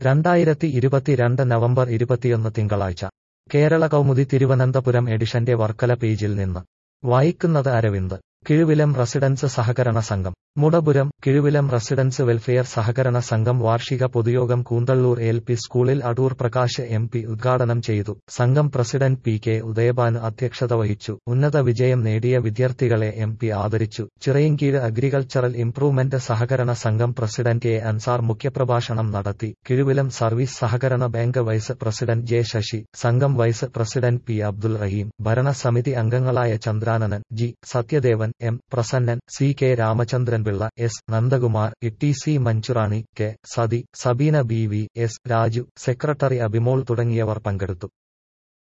രണ്ടായിരത്തി ഇരുപത്തിരണ്ട് നവംബർ ഇരുപത്തിയൊന്ന് തിങ്കളാഴ്ച കേരള കൗമുദി തിരുവനന്തപുരം എഡിഷന്റെ വർക്കല പേജിൽ നിന്ന് വായിക്കുന്നത് അരവിന്ദ് കിഴുവിലം റെസിഡൻസ് സഹകരണ സംഘം മുടപുരം കിഴുവിലം റെസിഡൻസ് വെൽഫെയർ സഹകരണ സംഘം വാർഷിക പൊതുയോഗം കൂന്തള്ളൂർ എൽ പി സ്കൂളിൽ അടൂർ പ്രകാശ് എം പി ഉദ്ഘാടനം ചെയ്തു സംഘം പ്രസിഡന്റ് പി കെ ഉദയഭാനു അധ്യക്ഷത വഹിച്ചു ഉന്നത വിജയം നേടിയ വിദ്യാർത്ഥികളെ എം പി ആദരിച്ചു ചിറയിൻകീഴ് അഗ്രികൾച്ചറൽ ഇംപ്രൂവ്മെന്റ് സഹകരണ സംഘം പ്രസിഡന്റ് എ അൻസാർ മുഖ്യപ്രഭാഷണം നടത്തി കിഴുവിലം സർവീസ് സഹകരണ bank vice president J Sasi സംഘം vice president P Abdul Rahim ഭരണസമിതി അംഗങ്ങളായ Chandrananan G Sathyadevan M Prasannan C K Ramachandran Pillai S Nandakumar E C Manjurani K Sathi Sabeena B V S Raju secretary Abhimol തുടങ്ങിയവർ പങ്കെടുത്തു